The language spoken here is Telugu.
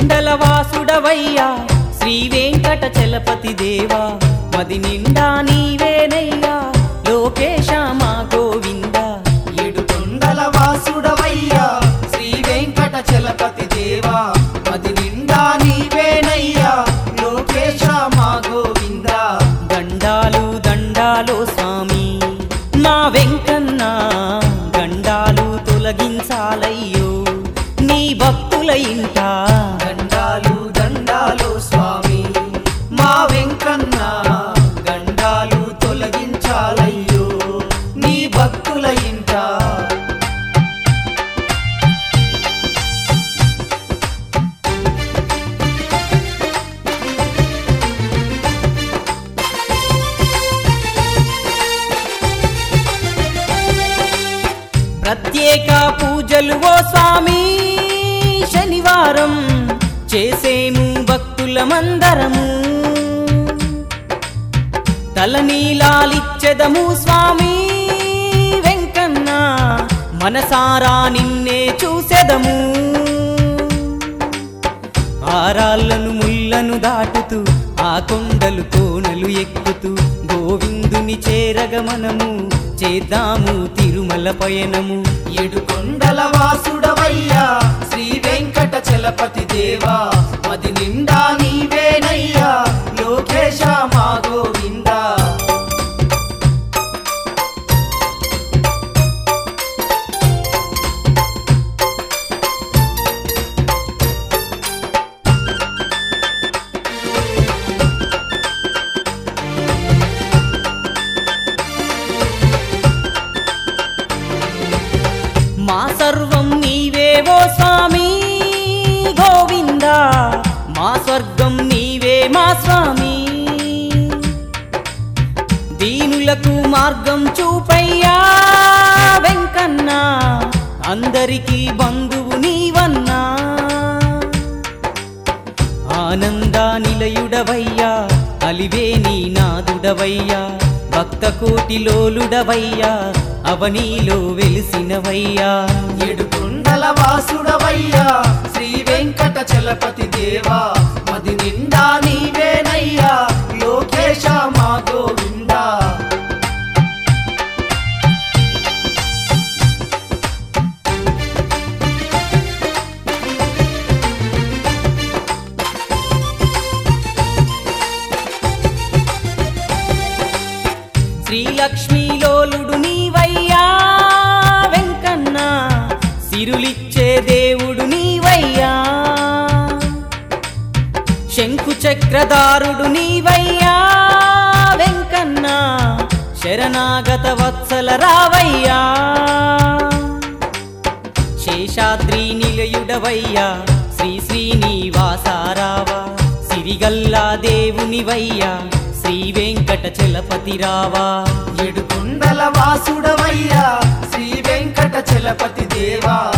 కొండల వాసుడవయ్యా శ్రీ వెంకట చలపతి దేవా మది నిండా నీవేనయ్యా లోకేశ మా గోవింద ఏడు కొండల వాసుడవయ్యా శ్రీ వెంకట చలపతి దేవా అది నిండా నీవేనయ్యా లోకేశ మా గోవింద దండాలు దండాలు స్వామి మా వెంకన్న గండాలు తొలగించాలయ్యో నీ భక్తుల ఇంట దండాలు దండాలు స్వామి మా వెంకన్న గండాలు తొలగించాలయ్యో నీ భక్తుల ఇంట ప్రత్యేక పూజలు ఓ స్వామి శనివారం చేసేము భక్తులమందరము తలనీలాలిచ్చెదము స్వామి వెంకన్న మనసారా నిన్నే చూసెదము ఆరాళ్ళను ముళ్ళను దాటుతూ ఆ కొండలు కోనలు ఎక్కుతూ గోవిందుని చేరగ మనము చేద్దాము తిరుమల పయనము ఏడు కొండల వాసుడవయ్యా శ్రీ వెంకట చలపతి దేవా అది నిండా నీవేనయ్యా లోకేశ మా గోవింద మా సర్వం నీవేవో స్వామి గోవింద మా స్వర్గం నీవే మా స్వామి దీనులకు మార్గం చూపయ్యా వెంకన్న అందరికీ బంధువు నీవన్నా ఆనంద నిలయుడవయ్యా అలివే నీ నాదుడవయ్యా భక్త కోటిలోలుడవయ్యా అవనీలో వెలిసినవయ్యా ఏడు కొండల వాసుడవయ్యా శ్రీ వెంకట చలపతి దేవా అది నిండా నీవేనయ్యా లోకేశ మా గోవింద శ్రీలక్ష్మీలోలుడు నీవయ్యా వెంకన్న సిరులిచ్చే దేవుడు నీవయ్యా శంకు చక్రధారుడు నీవయ్యా వెంకన్న శరణాగత వత్సల రావయ్యా శేషాద్రి నిలయుడవయ్యా శ్రీ శ్రీనివాసారావా సిరిగల్లా దేవునివయ్యా శ్రీ వెంకట చలపతి రావా ఏడు కొండల వాసుడవయ్యా శ్రీ వెంకట చలపతి దేవా